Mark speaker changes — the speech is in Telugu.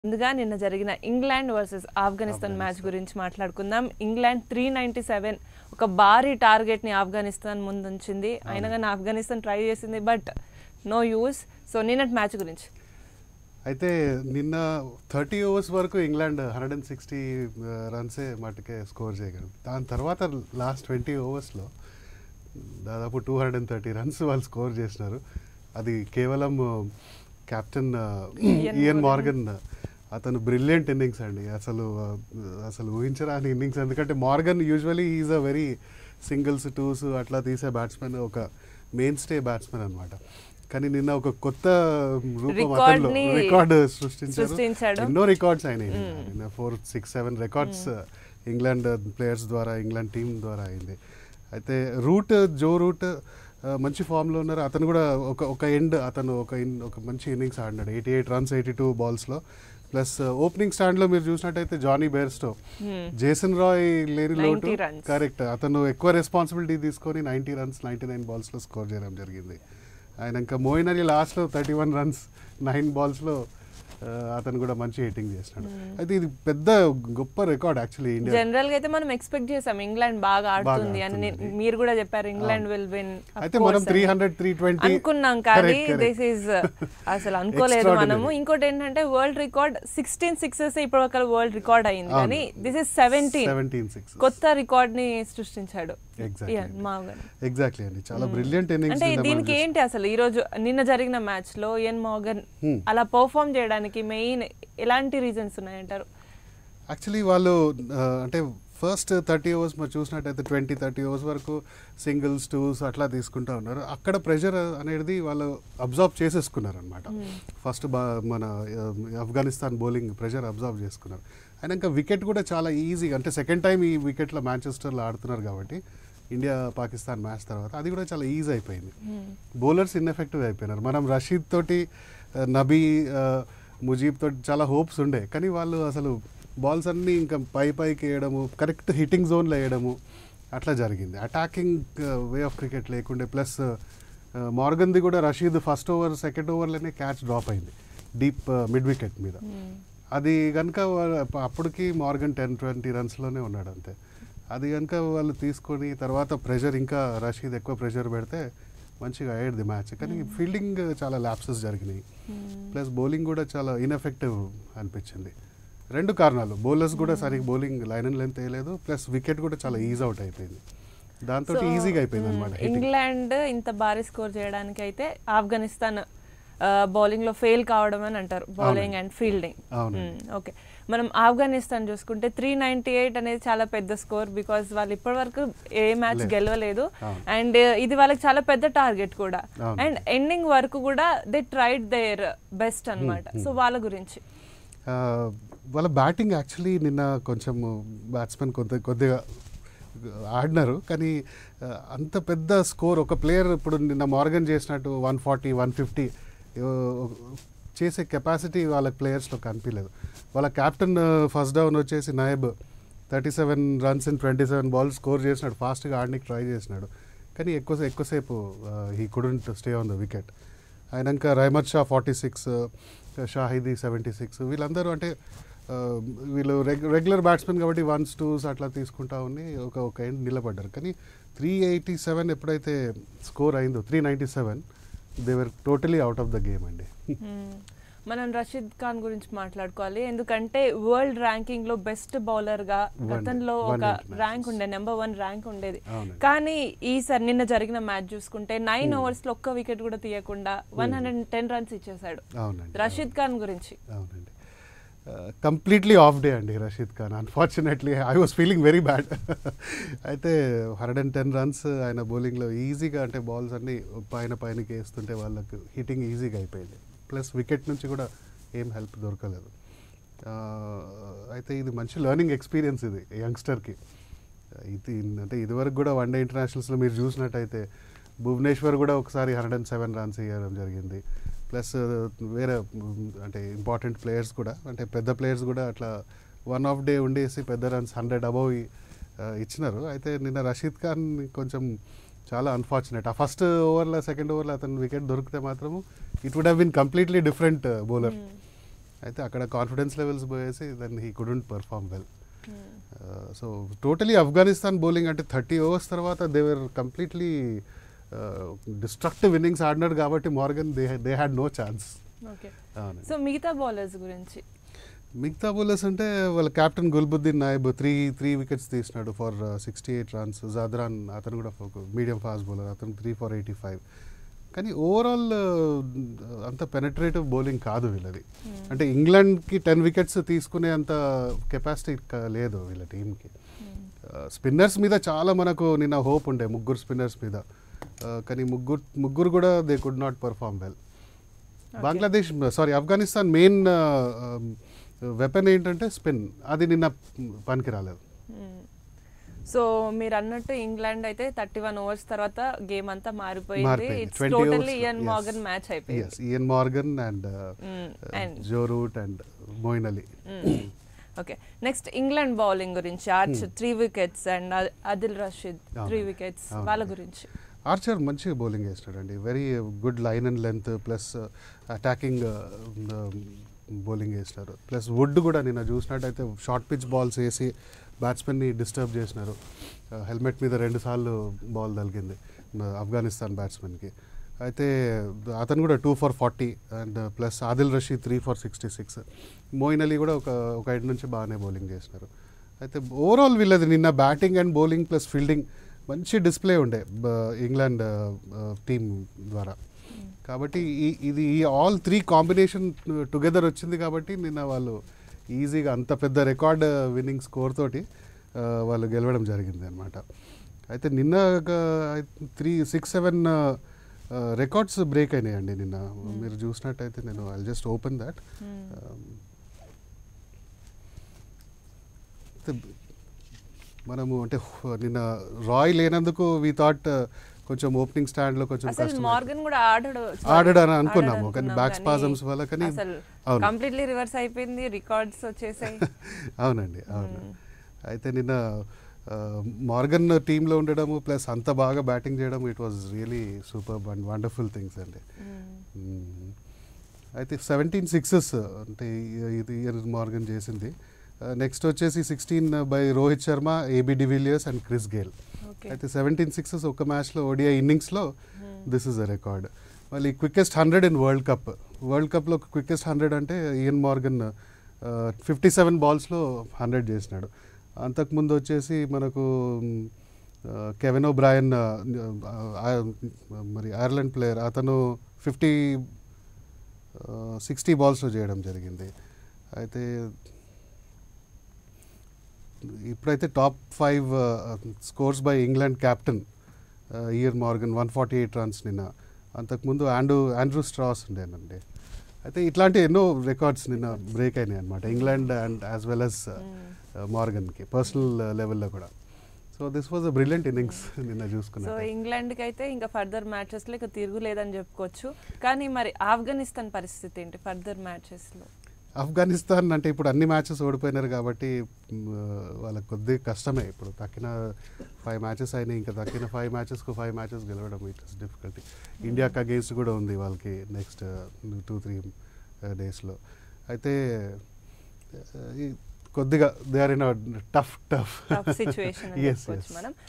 Speaker 1: ముందుగా నిన్న జరిగిన ఇంగ్లాండ్ వర్సెస్ ఆఫ్ఘనిస్తాన్ మ్యాచ్ గురించి మాట్లాడుకుందాం ఇంగ్లాండ్ త్రీ నైన్టీ సెవెన్ ఒక భారీ టార్గెట్ ని ఆఫ్ఘనిస్తాన్ ముందుంచింది అయినా కానీ ఆఫ్ఘనిస్తాన్ ట్రై చేసింది బట్ నో యూస్ సో నిన్నటి మ్యాచ్ గురించి
Speaker 2: అయితే నిన్న థర్టీ ఓవర్స్ వరకు ఇంగ్లాండ్ హండ్రెడ్ అండ్ సిక్స్టీ రన్సే మటుకే స్కోర్ చేయగలరు దాని తర్వాత లాస్ట్ ట్వంటీ ఓవర్స్లో దాదాపు two hundred and thirty runs వాళ్ళు స్కోర్ చేసినారు అది కేవలం captain
Speaker 1: Ian
Speaker 2: Ian
Speaker 1: Morgan.
Speaker 2: Morgan అతను బ్రిలియంట్ ఇన్నింగ్స్ అండి అసలు ఆ, అసలు ఊహించరాని ఇన్నింగ్స్ ఎందుకంటే Morgan usually is a very singles twos అట్లా తీసే బ్యాట్స్మెన్ ఒక మెయిన్ స్టే బ్యాట్స్మెన్ అనమాట కానీ నిన్న ఒక కొత్త రూపం
Speaker 1: Record
Speaker 2: అతనిలో
Speaker 1: ని
Speaker 2: రికార్డ్ సృష్టించారు
Speaker 1: సృష్టించాడు.
Speaker 2: ఎన్నో రికార్డ్స్ అయినాయి నిన్న four six seven records England players ద్వారా ఇంగ్లాండ్ టీం ద్వారా అయింది అయితే రూట్ జో రూట్ ఆ, మంచి ఫామ్లో ఉన్నారు అతను కూడా ఒక ఒక ఎండ్ అతను ఒక ఇన్ ఒక మంచి ఇన్నింగ్స్ ఆడినాడు eighty eight runs eighty two బాల్స్లో ప్లస్ ఓపెనింగ్ స్టాండ్లో మీరు చూసినట్టయితే Jonny Bairstow
Speaker 1: Hmm.
Speaker 2: Jason Roy లేని
Speaker 1: 90
Speaker 2: లోటు
Speaker 1: runs.
Speaker 2: కరెక్ట్ అతను ఎక్కువ రెస్పాన్సిబిలిటీ తీసుకొని నైంటీ రన్స్ నైంటీ నైన్ బాల్స్లో స్కోర్ చేయడం జరిగింది ఆయన ఇంకా మోయిన్ అలీ లాస్ట్లో థర్టీ వన్ రన్స్ నైన్ బాల్స్లో అతను కూడా మంచి హిట్టింగ్ చేసినాడు అయితే ఇది పెద్ద గొప్ప రికార్డ్ యాక్చువల్లీ ఇండియా
Speaker 1: జనరల్ గా అయితే మనం ఎక్స్పెక్ట్ చేసాం ఇంగ్లాండ్ బాగా ఆడుతుంది అని నే-
Speaker 2: ఆడుతుంది.
Speaker 1: మీరు కూడా చెప్పారు ఇంగ్లాండ్ విల్ విన్
Speaker 2: అయితే మనం త్రీ హండ్రెడ్ త్రీ ట్వంటీ
Speaker 1: అనుకున్నాం కానీ దిస్ ఈజ్ అసలు అనుకోలేదు మనము ఇంకోటి ఏంటంటే వరల్డ్ రికార్డ్ సిక్స్టీన్ సిక్సెస్ ఇప్పుడు ఒక వరల్డ్ రికార్డ్ అయింది
Speaker 2: అవును.
Speaker 1: కానీ this is seventeen
Speaker 2: seventeen six
Speaker 1: కొత్త రికార్డ్ ని సృష్టించాడు
Speaker 2: Exactly.
Speaker 1: ఇయాన్ మాగన్
Speaker 2: ఎగ్జాక్ట్లీ అండి చాలా బ్రిలియంట్ ఇన్నింగ్స్
Speaker 1: అంటే దీనికి ఏంటి అసలు ఈ రోజు నిన్న జరిగిన మ్యాచ్ లో ఇయన్ మోగన్ అలా పర్ఫామ్ చేయడానికి మెయిన్ ఎలాంటి రీజన్స్ ఉన్నాయంటారు
Speaker 2: యాక్చువల్లీ వాళ్ళు ఆ, అంటే ఫస్ట్ థర్టీ ఓవర్స్ మరి చూసినట్టయితే ట్వంటీ థర్టీ ఓవర్స్ వరకు సింగిల్స్ టూస్ అట్లా తీసుకుంటా ఉన్నారు అక్కడ ప్రెషర్ అనేది వాళ్ళు అబ్జర్వ్ చేసేసుకున్నారు అనమాట ఫస్ట్ బా మన ఆ, ఆఫ్ఘనిస్తాన్ బౌలింగ్ ప్రెషర్ అబ్జర్వ్ చేసుకున్నారు అయినా ఇంకా వికెట్ కూడా చాలా ఈజీగా అంటే సెకండ్ టైం ఈ వికెట్లో మాంచెస్టర్లో ఆడుతున్నారు కాబట్టి ఇండియా పాకిస్తాన్ మ్యాచ్ తర్వాత అది కూడా చాలా ఈజీ అయిపోయింది బౌలర్స్ ఇన్ఎఫెక్టివ్ అయిపోయినారు మనం రషీద్ తోటి ఆ, నబీ ఆ, ముజీబ్ తోటి చాలా హోప్స్ ఉండే కానీ వాళ్ళు అసలు బాల్స్ అన్నీ ఇంకా పై పైకి వేయడము కరెక్ట్ హిట్టింగ్ జోన్లో వేయడము అట్లా జరిగింది అటాకింగ్ వే ఆఫ్ క్రికెట్ లేకుండే ప్లస్ మార్గన్ది కూడా రషీద్ ఫస్ట్ ఓవర్ సెకండ్ ఓవర్లోనే క్యాచ్ డ్రాప్ అయింది డీప్ మిడ్ వికెట్ మీద అది కనుక అప్పటికి మార్గన్ టెన్ ట్వంటీ రన్స్లోనే ఉన్నాడు అంతే అది కనుక వాళ్ళు తీసుకొని తర్వాత ప్రెషర్ ఇంకా రషీద్ ఎక్కువ ప్రెషర్ పెడితే మంచిగా అయ్యేది మ్యాచ్ కానీ ఫీల్డింగ్ చాలా ల్యాప్సెస్ జరిగినాయి ప్లస్ బౌలింగ్ కూడా చాలా ఇన్ఎఫెక్టివ్ అనిపించింది రెండు కారణాలు బౌలర్స్ కూడా సరిగ్గా బౌలింగ్ లైన్ అండ్ లెంత్ వేయలేదు ప్లస్ వికెట్ కూడా చాలా ఈజీ అవుట్ అయిపోయింది దాంతో
Speaker 1: So,
Speaker 2: ఈజీగా అయిపోయింది అనమాట
Speaker 1: మ్మ్, ఇంగ్లాండ్ ఇంత భారీ స్కోర్ చేయడానికి అయితే ఆఫ్ఘనిస్తాన్ బౌలింగ్ లో ఫెయిల్ కావడం అని అంటారు బౌలింగ్ అండ్ ఫీల్డింగ్
Speaker 2: అవునండి.
Speaker 1: ఓకే మనం ఆఫ్ఘనిస్తాన్ చూసుకుంటే త్రీ నైన్టీ ఎయిట్ అనేది చాలా పెద్ద స్కోర్ బికాస్ వాళ్ళు ఇప్పటి వరకు ఏ మ్యాచ్
Speaker 2: లేదు.
Speaker 1: గెలవలేదు
Speaker 2: అవును.
Speaker 1: అండ్ ఇది వాళ్ళకి చాలా పెద్ద టార్గెట్ కూడా
Speaker 2: అవును.
Speaker 1: అండ్ ఎండింగ్ వరకు కూడా దే ట్రైడ్ దేర్ బెస్ట్ అన్నమాట సో వాళ్ళ గురించి
Speaker 2: ఆ, వాళ్ళ బ్యాటింగ్ యాక్చువల్లీ నిన్న కొంచెం బ్యాట్స్మెన్ కొంత కొద్దిగా ఆడినారు కానీ ఆ, అంత పెద్ద స్కోర్ ఒక ప్లేయర్ ఇప్పుడు నిన్న మార్గన్ చేసినట్టు వన్ ఫార్టీ వన్ ఫిఫ్టీ చేసే కెపాసిటీ వాళ్ళ ప్లేయర్స్లో కనిపించలేదు వాళ్ళ కెప్టెన్ ఫస్ట్ డౌన్ వచ్చేసి Naib thirty seven runs in twenty seven balls score చేసినాడు ఫాస్ట్గా ఆడడానికి ట్రై చేసినాడు కానీ ఎక్కువ ఎక్కువసేపు he couldn't stay on the wicket అయినాక Rahmat Shah forty six Shahidi seventy six వీళ్ళందరూ అంటే ఆ, వీళ్ళు రెగ్ రెగ్యులర్ బ్యాట్స్మెన్ కాబట్టి వన్స్ టూస్ అట్లా తీసుకుంటా ఉన్ని ఒక ఒక ఎండ్ నిలబడ్డారు కానీ త్రీ ఎయిటీ సెవెన్ ఎప్పుడైతే స్కోర్ అయిందో three ninety seven they were totally out of the game అండి
Speaker 1: మ్మ్. మనం రషీద్ ఖాన్ గురించి మాట్లాడుకోవాలి ఎందుకంటే వరల్డ్ ర్యాంకింగ్ లో బెస్ట్ బౌలర్ గా
Speaker 2: One-
Speaker 1: గతంలో
Speaker 2: one
Speaker 1: ఒక
Speaker 2: international.
Speaker 1: ర్యాంక్ ఉండే నెంబర్ వన్ ర్యాంక్ ఉండేది
Speaker 2: అవునండి.
Speaker 1: కానీ ఈసారి నిన్న జరిగిన మ్యాచ్ చూసుకుంటే నైన్ ఓవర్స్ లో ఒక్క వికెట్ కూడా తీయకుండా వన్ హండ్రెడ్ టెన్ రన్స్ ఇచ్చేసాడు
Speaker 2: అవునండి
Speaker 1: రషీద్ ఖాన్ గురించి
Speaker 2: అవునండి కంప్లీట్లీ ఆఫ్ డే అండి Rashid Khan unfortunately I was feeling very bad అయితే హండ్రెడ్ అండ్ టెన్ రన్స్ ఆయన బౌలింగ్లో ఈజీగా అంటే బాల్స్ అన్నీ పైన పైనకి వేస్తుంటే వాళ్ళకు హిట్టింగ్ ఈజీగా అయిపోయింది ప్లస్ వికెట్ నుంచి కూడా ఏం హెల్ప్ దొరకలేదు ఆ, అయితే ఇది మంచి లెర్నింగ్ ఎక్స్పీరియన్స్ ఇది యంగ్స్టర్కి ఇది అంటే ఇదివరకు కూడా వన్ డే ఇంటర్నేషనల్స్లో మీరు చూసినట్టయితే భువనేశ్వర్ కూడా ఒకసారి హండ్రెడ్ అండ్ సెవెన్ రన్స్ ఇవ్వడం జరిగింది ప్లస్ వేరే మ్, అంటే ఇంపార్టెంట్ ప్లేయర్స్ కూడా అంటే పెద్ద ప్లేయర్స్ కూడా అట్లా వన్ ఆఫ్ డే ఉండేసి పెద్ద రన్స్ హండ్రెడ్ అబవ్ ఇచ్చినారు అయితే నిన్న రషీద్ ఖాన్ కొంచెం చాలా అన్ఫార్చునేట్ ఆ ఫస్ట్ ఓవర్లో సెకండ్ ఓవర్లో అతను వికెట్ దొరికితే మాత్రము it would have been completely different bowler అయితే అక్కడ కాన్ఫిడెన్స్ లెవెల్స్ పోయేసి then he couldn't perform well so totally Afghanistan bowling అంటే థర్టీ ఓవర్స్ తర్వాత దేవర్ కంప్లీట్లీ డిస్ట్రక్టివ్ ఇన్నింగ్స్ ఆడినారు కాబట్టి Morgan they they had no chance
Speaker 1: okay
Speaker 2: అవునండి
Speaker 1: సో మిగతా బౌలర్స్ గురించి
Speaker 2: మిగతా బౌలర్స్ అంటే వాళ్ళ captain Gulbadin Naib three three wickets తీసినాడు for sixty eight runs Zadran అతను కూడా మీడియం ఫాస్ట్ బౌలర్ అతను త్రీ ఫర్ ఎయిటీ ఫైవ్ కానీ ఓవరాల్ అంత పెనట్రేటివ్ బౌలింగ్ కాదు వీళ్ళది అంటే ఇంగ్లాండ్కి టెన్ వికెట్స్ తీసుకునే అంత కెపాసిటీ లేదు వీళ్ళ టీంకి స్పిన్నర్స్ మీద చాలా మనకు నిన్న హోప్ ఉండే ముగ్గురు స్పిన్నర్స్ మీద Uh, కానీ ముగ్గురు ముగ్గురు కూడా they could not perform well Bangladesh sorry Afghanistan main weapon ఏంటంటే స్పిన్ అది నిన్న పనికి రాలేదు
Speaker 1: సో మీరు అన్నట్టు ఇంగ్లాండ్ అయితే థర్టీ వన్ ఓవర్స్ తర్వాత గేమ్ అంతా మారిపోయింది
Speaker 2: మారిపోయింది.
Speaker 1: It's
Speaker 2: 20
Speaker 1: totally
Speaker 2: overs,
Speaker 1: Ian
Speaker 2: yes.
Speaker 1: Morgan match అయిపోయింది
Speaker 2: yes Ian Morgan and
Speaker 1: Mm, and-
Speaker 2: Joe Root and Moeen Ali
Speaker 1: okay next England bowling గురించి arch three wickets and Adil Rashid
Speaker 2: అవును.
Speaker 1: త్రీ వికెట్స్
Speaker 2: అవును.
Speaker 1: వాళ్ళ గురించి
Speaker 2: ఆర్చర్ మంచిగా బౌలింగ్ వేసినాడండి very good line and length plus attacking bowling వేసినారు ప్లస్ వుడ్ కూడా నిన్న చూసినట్టయితే షార్ట్ పిచ్ బాల్స్ వేసి బ్యాట్స్మెన్ని డిస్టర్బ్ చేసినారు హెల్మెట్ మీద రెండు సార్లు బాల్ తగిలింది uh, ఆఫ్ఘనిస్తాన్ బ్యాట్స్మెన్కి అయితే అతను కూడా two for forty and plus Adil Rashid three for sixty six Moeen Ali కూడా ఒక ఒక ఐదు నుంచి బాగానే బౌలింగ్ చేసినారు అయితే ఓవరాల్ వీళ్ళది నిన్న batting and bowling plus fielding మంచి డిస్ప్లే ఉండే బ- ఇంగ్లాండ్ టీం ద్వారా కాబట్టి ఈ- ఇది ఈ ఆల్ త్రీ కాంబినేషన్ టుగెదర్ వచ్చింది కాబట్టి నిన్న వాళ్ళు ఈజీగా అంత పెద్ద రికార్డ్ విన్నింగ్ స్కోర్ తోటి ఆ, వాళ్ళు గెలవడం జరిగింది అనమాట అయితే నిన్న three six seven records break అయినాయండి నిన్న మీరు చూసినట్టయితే నేను ఐ జస్ట్ ఓపెన్ దాట్ మనము అంటే నిన్న రాయ్ లేనందుకు వి థాట్ కొంచెం ఓపెనింగ్ స్టాండ్ లో కొంచెం
Speaker 1: అసలు
Speaker 2: కష్టం
Speaker 1: మార్గన్ కూడా ఆడడు
Speaker 2: ఆడడని అనుకున్నాము
Speaker 1: ఆడడు
Speaker 2: కానీ
Speaker 1: అనుకున్నాం
Speaker 2: బ్యాక్
Speaker 1: కానీ
Speaker 2: స్పాజమ్స్ వల్ల కానీ
Speaker 1: అసలు
Speaker 2: అవును
Speaker 1: కంప్లీట్లీ రివర్స్ అయిపోయింది రికార్డ్స్ వచ్చేసాయి
Speaker 2: అవునండి అవును అయితే నిన్న మార్గన్ టీంలో ఉండడము ప్లస్ అంత బాగా బ్యాటింగ్ చేయడం it was really super and wonderful things అండి మ్మ్. అయితే సెవెంటీన్ సిక్సెస్ అంటే ఈ- ఇది ఇయర్ మార్గన్ చేసింది నెక్స్ట్ వచ్చేసి sixteen by Rohit Sharma AB de Villiers and Chris Gayle
Speaker 1: okay
Speaker 2: అయితే సెవెంటీన్ సిక్సెస్ ఒక మ్యాచ్లో ఓడిఐ ఇన్నింగ్స్లో దిస్ ఇస్ అ రికార్డ్ మళ్ళీ quickest hundred in world cup world కప్లో క్వికెస్ట్ హండ్రెడ్ అంటే ఇయన్ మార్గన్ ఫిఫ్టీ సెవెన్ బాల్స్లో హండ్రెడ్ చేసినాడు అంతకుముందు వచ్చేసి మనకు కెవెన్ ఓ బ్రాయన్ మరి ఐర్లాండ్ ప్లేయర్ అతను ఫిఫ్టీ సిక్స్టీ బాల్స్లో చేయడం జరిగింది అయితే ఇప్పుడైతే top five scores by England captain Ian Morgan one forty eight runs నిన్న అంతకుముందు ఆండ్రూ ఆండ్రూ స్ట్రాస్ ఉండేనండి అయితే ఇట్లాంటి ఎన్నో రికార్డ్స్ నిన్న బ్రేక్ అయినాయి అనమాట England and as well as మార్గన్కి పర్సనల్ లెవెల్లో కూడా so this was a brilliant innings నిన్న
Speaker 1: సో
Speaker 2: చూసుకున్నా
Speaker 1: ఇంగ్లాండ్ కి అయితే ఇంకా ఫర్దర్ మ్యాచెస్ లో ఇక తిరుగులేదని చెప్పుకోవచ్చు కానీ మరి ఆఫ్ఘనిస్తాన్ పరిస్థితి ఏంటి ఫర్దర్ మ్యాచెస్ లో
Speaker 2: ఆఫ్ఘనిస్తాన్ అంటే ఇప్పుడు అన్ని మ్యాచెస్ ఓడిపోయినారు కాబట్టి మ్, వాళ్ళకి కొద్ది కష్టమే ఇప్పుడు తక్కిన ఫైవ్ మ్యాచెస్ అయినాయి ఇంకా తక్కిన ఫైవ్ మ్యాచెస్కు ఫైవ్ మ్యాచెస్ గెలవడం ఇట్ ఇస్ డిఫికల్టీ ఇండియాకి అగేన్స్ట్ కూడా ఉంది వాళ్ళకి నెక్స్ట్ టూ త్రీ డేస్లో అయితే uh, ఈ కొద్దిగా they are in tough tough
Speaker 1: tough situation అని చెప్పుకోవచ్చు మనం